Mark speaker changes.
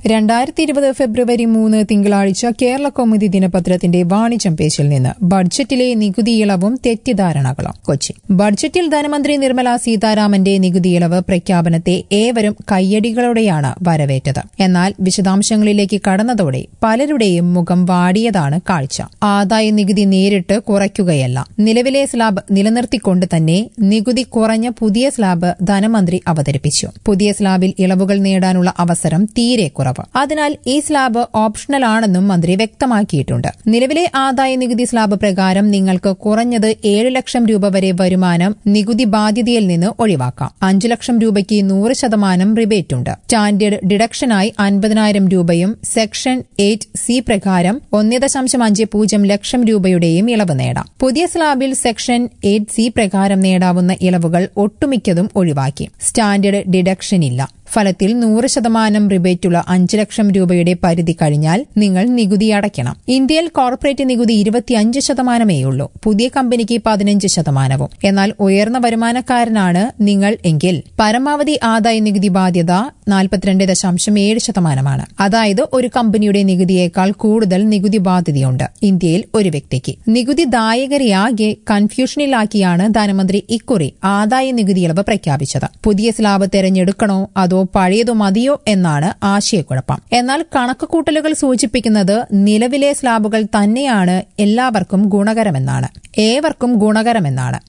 Speaker 1: രണ്ടായിരത്തി ഇരുപത് ഫെബ്രുവരി മൂന്ന് തിങ്കളാഴ്ച കേരള കൗമുദി ദിനപത്രത്തിന്റെ വാണിജ്യം പേജിൽ നിന്ന് ബഡ്ജറ്റിലെ നികുതി ഇളവും തെറ്റിദ്ധാരണകളും കൊച്ചി ബഡ്ജറ്റിൽ ധനമന്ത്രി നിർമ്മല സീതാരാമന്റെ നികുതി ഇളവ് പ്രഖ്യാപനത്തെ ഏവരും കയ്യടികളോടെയാണ് വരവേറ്റത് എന്നാൽ വിശദാംശങ്ങളിലേക്ക് കടന്നതോടെ പലരുടെയും മുഖം വാടിയതാണ് കാഴ്ച ആദായ നികുതി നേരിട്ട് കുറയ്ക്കുകയല്ല നിലവിലെ സ്ലാബ് നിലനിർത്തിക്കൊണ്ട് തന്നെ നികുതി കുറഞ്ഞ പുതിയ സ്ലാബ് ധനമന്ത്രി അവതരിപ്പിച്ചു പുതിയ സ്ലാബിൽ ഇളവുകൾ നേടാനുള്ള അവസരം തീരെ കുറവ് അതിനാൽ ഈ സ്ലാബ് ഓപ്ഷണൽ ആണെന്നും മന്ത്രി വ്യക്തമാക്കിയിട്ടുണ്ട് നിലവിലെ ആദായ നികുതി സ്ലാബ് പ്രകാരം നിങ്ങൾക്ക് കുറഞ്ഞത് ഏഴ് ലക്ഷം രൂപ വരെ വരുമാനം നികുതി ബാധ്യതയിൽ നിന്ന് ഒഴിവാക്കാം അഞ്ചു ലക്ഷം രൂപയ്ക്ക് നൂറ് ശതമാനം റിബേറ്റ് ഉണ്ട് സ്റ്റാൻഡേർഡ് ഡിഡക്ഷനായി അൻപതിനായിരം രൂപയും സെക്ഷൻ എയ്റ്റ് സി പ്രകാരം ഒന്നേ ദശാംശം അഞ്ച് പൂജ്യം ലക്ഷം രൂപയുടെയും ഇളവ് നേടാം പുതിയ സ്ലാബിൽ സെക്ഷൻ എയ്റ്റ് സി പ്രകാരം നേടാവുന്ന ഇളവുകൾ ഒട്ടുമിക്കതും ഒഴിവാക്കി സ്റ്റാൻഡേർഡ് ഡിഡക്ഷൻ ഇല്ല ഫലത്തിൽ നൂറ് ശതമാനം റിബേറ്റുള്ള അഞ്ച് ലക്ഷം രൂപയുടെ പരിധി കഴിഞ്ഞാൽ നിങ്ങൾ നികുതി അടയ്ക്കണം ഇന്ത്യയിൽ കോർപ്പറേറ്റ് നികുതി ഇരുപത്തിയഞ്ച് ശതമാനമേയുള്ളൂ പുതിയ കമ്പനിക്ക് പതിനഞ്ച് ശതമാനവും എന്നാൽ ഉയർന്ന വരുമാനക്കാരനാണ് നിങ്ങൾ എങ്കിൽ പരമാവധി ആദായ നികുതി ബാധ്യത നാൽപ്പത്തിരണ്ട് ദശാംശം ഏഴ് ശതമാനമാണ് അതായത് ഒരു കമ്പനിയുടെ നികുതിയേക്കാൾ കൂടുതൽ നികുതി ബാധ്യതയുണ്ട് ഇന്ത്യയിൽ ഒരു വ്യക്തിക്ക് നികുതി ദായകരെയാകെ കൺഫ്യൂഷനിലാക്കിയാണ് ധനമന്ത്രി ഇക്കുറി ആദായ നികുതി ഇളവ് പ്രഖ്യാപിച്ചത് പുതിയ സ്ലാബ് തെരഞ്ഞെടുക്കണോ അതോ പഴയതോ മതിയോ എന്നാണ് ആശയക്കുഴപ്പം എന്നാൽ കണക്കുകൂട്ടലുകൾ സൂചിപ്പിക്കുന്നത് നിലവിലെ സ്ലാബുകൾ തന്നെയാണ് എല്ലാവർക്കും ഗുണകരമെന്നാണ് ഏവർക്കും ഗുണകരമെന്നാണ്